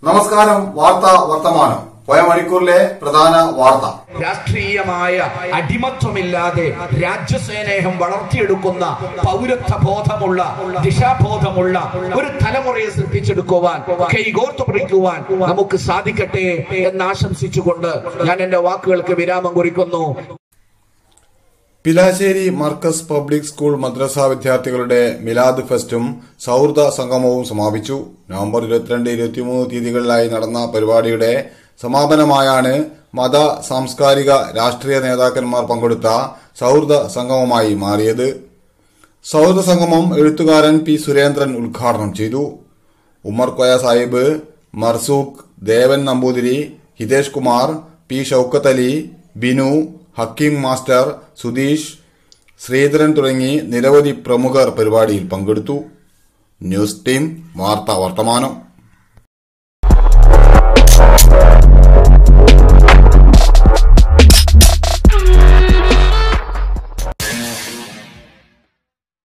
നമസ്കാരം വാർത്ത വർത്തമാനം പോയ മണിക്കൂറിലെ പ്രധാന വാർത്ത രാഷ്ട്രീയമായ അടിമത്വമില്ലാതെ രാജ്യസ്നേഹം വളർത്തിയെടുക്കുന്ന പൗരത്വ ബോധമുള്ള ദിശാബോധമുള്ള ഒരു തലമുറയെ സൃഷ്ടിച്ചെടുക്കുവാൻ കൈകോർത്തു പിടിക്കുവാൻ നമുക്ക് സാധിക്കട്ടെ എന്ന് ആശംസിച്ചുകൊണ്ട് ഞാൻ എന്റെ വാക്കുകൾക്ക് വിരാമം കുറിക്കുന്നു പിലാശ്ശേരി മർക്കസ് പബ്ലിക് സ്കൂൾ മദ്രസ വിദ്യാർത്ഥികളുടെ മിലാദ് ഫെസ്റ്റും സൗഹൃദ സംഗമവും സമാപിച്ചു നവംബർ ഇരുപത്തിരണ്ട് ഇരുപത്തിമൂന്ന് തീയതികളിലായി നടന്ന പരിപാടിയുടെ സമാപനമായാണ് മത സാംസ്കാരിക രാഷ്ട്രീയ നേതാക്കന്മാർ പങ്കെടുത്ത സൗഹൃദ സംഗമമായി മാറിയത് സൗഹൃദ സംഗമം എഴുത്തുകാരൻ പി സുരേന്ദ്രൻ ഉദ്ഘാടനം ചെയ്തു ഉമ്മർ കോയ സാഹിബ് മർസൂഖ് ദേവൻ നമ്പൂതിരി ഹിതേഷ് കുമാർ പി ഷൌക്കത്ത് അലി ബിനു ഹക്കീം മാസ്റ്റർ സുധീഷ് ശ്രീധരൻ തുടങ്ങി നിരവധി പ്രമുഖർ പരിപാടിയിൽ പങ്കെടുത്തു ന്യൂസ് ടീം വാർത്താ വർത്തമാനം